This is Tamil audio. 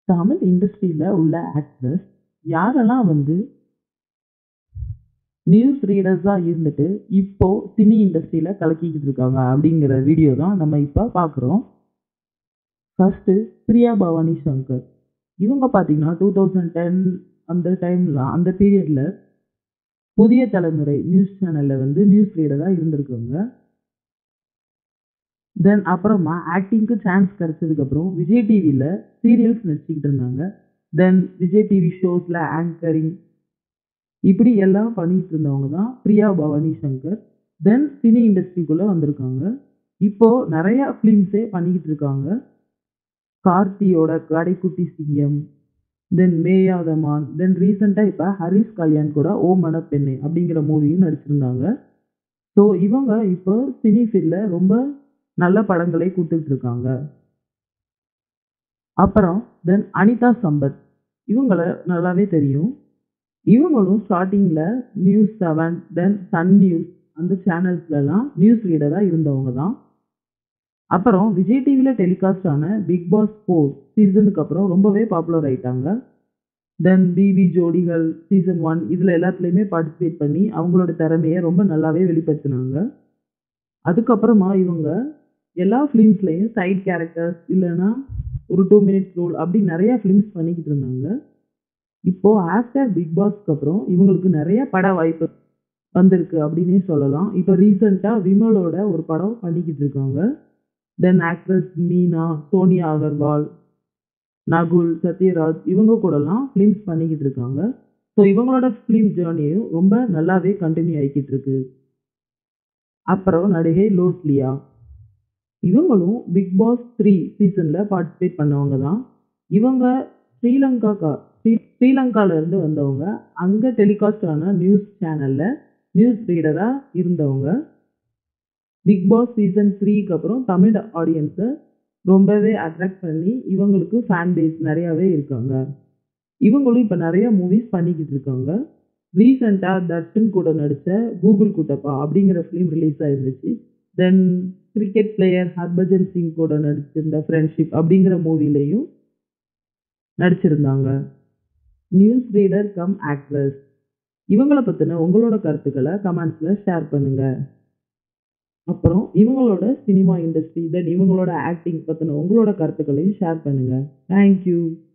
தமிழ் இண்டஸ்ட்ரியில உள்ள ஆக்ட்ரஸ் யாரெல்லாம் வந்து நியூஸ் ரீடர்ஸா இருந்துட்டு, இப்போ சினி இண்டஸ்ட்ரியில கலக்கிக்கிட்டு இருக்காங்க அப்படிங்கிற வீடியோ தான் நம்ம இப்ப பார்க்குறோம். ஃபர்ஸ்ட்டு பிரியா பவானி சங்கர். இவங்க பார்த்தீங்கன்னா, 2010 அந்த டைம்ல அந்த பீரியட்ல புதிய தலைமுறை நியூஸ் சேனல்ல வந்து நியூஸ் ரீடரா இருந்திருக்காங்க. தென் அப்புறமா ஆக்டிங்க்கு சான்ஸ் கிடைச்சதுக்கப்புறம் விஜய் டிவில சீரியல்ஸ் நடிச்சுக்கிட்டு இருந்தாங்க. தென் விஜய் டிவி ஷோஸ்ல ஆங்கரிங் இப்படி எல்லாம் பண்ணிட்டு இருந்தவங்க தான் பிரியா பவானி சங்கர். தென் சினி இண்டஸ்ட்ரிக்குள்ள வந்திருக்காங்க. இப்போ நெறைய ஃபிலிம்ஸே பண்ணிக்கிட்டு இருக்காங்க. கார்த்தியோட கடைக்குட்டி சிங்கம், தென் மேயாத மான், தென் ரீசென்ட்டா இப்ப ஹரிஷ் கல்யாண் கூட ஓ மனப்பெண்ணே அப்படிங்கிற மூவியும் நடிச்சிருந்தாங்க. ஸோ இவங்க இப்போ சினி ஃபீல்ட்ல ரொம்ப நல்ல படங்களை குடுத்துட்டு இருக்காங்க. அப்புறம் தென் அனிதா சம்பத். இவங்கள நல்லாவே தெரியும். இவங்களும் ஸ்டார்ட்டிங்ல நியூஸ் 7 தென் சன் நியூஸ் அந்த சேனல்ஸ்லலாம் நியூஸ் ரீடரா இருந்தவங்க தான். அப்புறம் விஜய் டிவில டெலிகாஸ்ட் ஆன பிக் பாஸ் 4 சீசனுக்கு அப்புறம் ரொம்பவே பாப்புலர் ஆயிட்டாங்க. தென் பிபி ஜோடிகள் சீசன் 1 இதுல எல்லாத்துலயுமே பார்ட்டிசிபேட் பண்ணி அவங்களோட திறமைய ரொம்ப நல்லாவே வெளிப்படுத்துனாங்க. அதுக்கப்புறமா இவங்க எல்லா ஃபிலிம்ஸ்லயும் சைட் கேரக்டர்ஸ் இல்லன்னா ஒரு 2 மினிட்ஸ் ரோல் அப்படி நெறைய ஃபிலிம்ஸ் பண்ணிக்கிட்டு இருந்தாங்க. இப்போ ஆஃப்டர் பிக் பாஸ்க்கு அப்புறம் இவங்களுக்கு நெறைய பட வாய்ப்பு வந்திருக்கு அப்படின்னே சொல்லலாம். இப்போ ரீசென்ட்டா விமலோட ஒரு படம் பண்ணிக்கிட்டு இருக்காங்க. தென் ஆக்ட்ரஸ் மீனா, சோனியா அகர்வால், நகுல், சத்யராஜ் இவங்க கூடலாம் ஃபிலிம்ஸ் பண்ணிக்கிட்டு இருக்காங்க. ஸோ இவங்களோட ஃபிலிம் ஜர்னியும் ரொம்ப நல்லாவே கன்டின்யூ ஆயிக்கிட்டு இருக்கு. அப்புறம் நடிகை லோஸ்லியா. இவங்களும் பிக் பாஸ் 3 சீசன்ல பார்ட்டிசிபேட் பண்ணவங்க தான். இவங்க ஸ்ரீலங்காக்கா ஸ்ரீ ஸ்ரீலங்கால இருந்து வந்தவங்க. அங்க டெலிகாஸ்ட் ஆன நியூஸ் சேனல்ல நியூஸ் ரீடரா இருந்தவங்க. பிக் பாஸ் சீசன் 3க்கு அப்புறம் தமிழ் ஆடியன்ஸ ரொம்பவே அட்ராக்ட் பண்ணி இவங்களுக்கு ஃபேன் பேஸ் நெறையாவே இருக்காங்க. இவங்களும் இப்ப நெறைய மூவிஸ் பண்ணிக்கிட்டு இருக்காங்க. ரீசென்ட்டா தர்ஷன் கூட நடிச்ச கூகுள் குட்டப்பா அப்படிங்கிற ஃபிலிம் ரிலீஸ் ஆயிருந்துச்சு. Then cricket player Harbhajan Singh கூட நடிச்சிருந்த ஃப்ரெண்ட்ஷிப் அப்படிங்கிற மூவிலயும் நடிச்சிருந்தாங்க. News reader cum actress. இவங்கள பத்தின உங்களோட கருத்துக்கள கமெண்ட்ஸ்ல ஷேர் பண்ணுங்க. அப்புறம் இவங்களோட சினிமா இண்டஸ்ட்ரி தென் இவங்களோட ஆக்டிங் பத்தின உங்களோட கருத்துக்களையும் ஷேர் பண்ணுங்க. Thank you.